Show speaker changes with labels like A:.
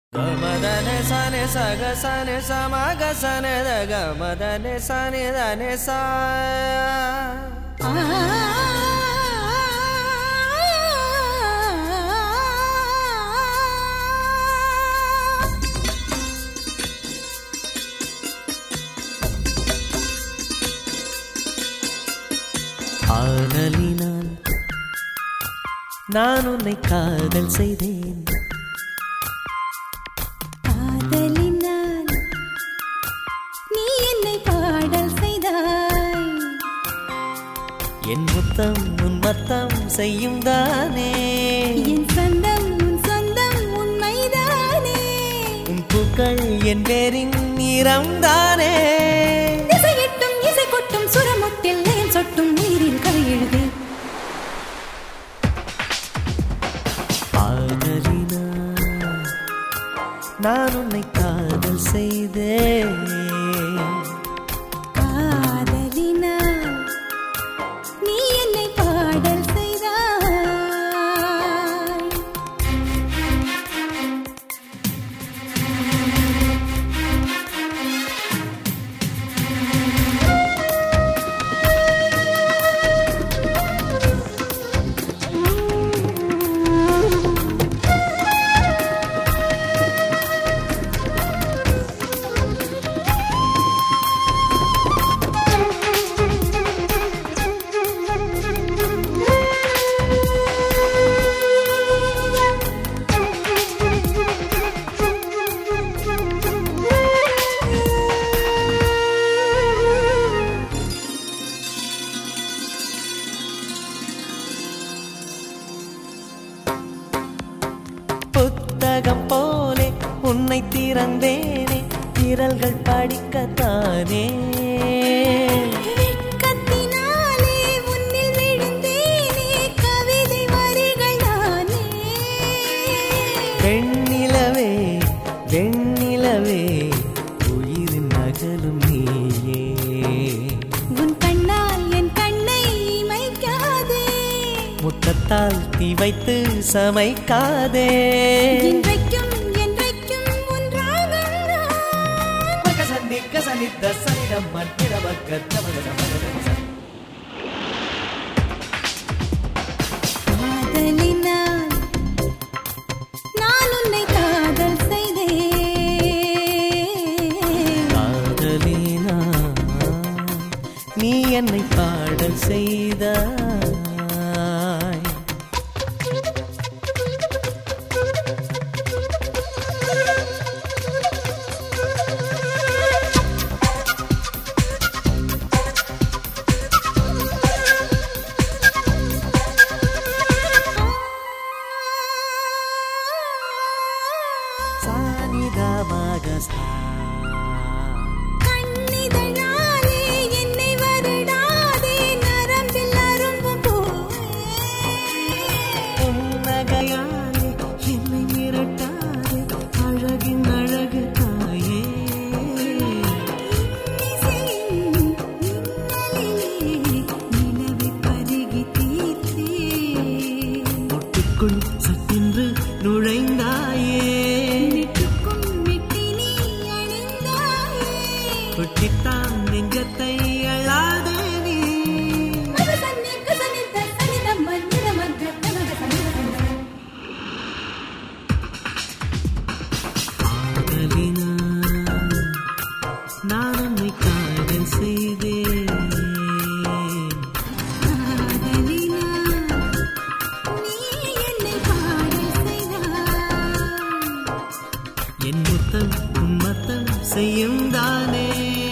A: ಗಮದನೆ ಸನೆ ಸಗ ಸನೆ ಸಮಗ ಸನೆ the ಗಮದನೆ ಸನೆ ದನೆ ಸಾ ஆதலினால் நான் உன்னை காதல் செய்தேன்
B: காதலினால் நீ என்னை பாடல் செய்தாய்
A: என் முத்தம் உன் மத்தம் செய்யும் தானே
B: என் சொந்தம் உன் சொந்தம் உண்மைதானே
A: உன் பூக்கள் என் பேரின் நிறம் தானே
B: இசையிட்டும் இசை கொட்டும் சுரமுட்டில் ஏன் சொட்டும் நீரில் கரை எழுது
A: ஆதலினால் நான் உன்னை காதல் செய்தேன்
B: காதலினால் நீ என்னை பாடல் செய்தாய்
A: புத்தகம் போலே உன்னை திறந்தேனே திரல்கள் படிக்கத்தானே
B: வெட்கத்தினாலே உன்னில் விழுந்தேனே கவிதை வரிகள் நானே
A: வெண்ணிலவே வெண்ணிலவே உயிரின் நகலும் நீயே
B: உன் கண்ணால் என் கண்ணை இமைக்காதே
A: முத்தத்தால் தீ வைத்து சமைக்காதே
B: என்றைக்கும் என்றைக்கும் உன் ராகம் நான். காதலினால் நான் உன்னை காதல் செய்தேன்
A: காதலினா நீ என்னை பாடல் செய்தாய் சானிதமாக சா
B: கண்ணிதழாலே என்னை வருடாதே நரம்பில் அரும்பும் பூவே
A: புன்னகையாலே என்னை மிரட்டாதே அழகின் அழகு தாயே முட்டுக்குள் சட்டென்று நுழைந்தாயே தொட்டித்தான் நெஞ்சத்தை அழாதே நீ காதலினால் நான் உன்னை காதல் செய்தேன் என் முத்தம் உன் மத்தம் செய்யும் தானே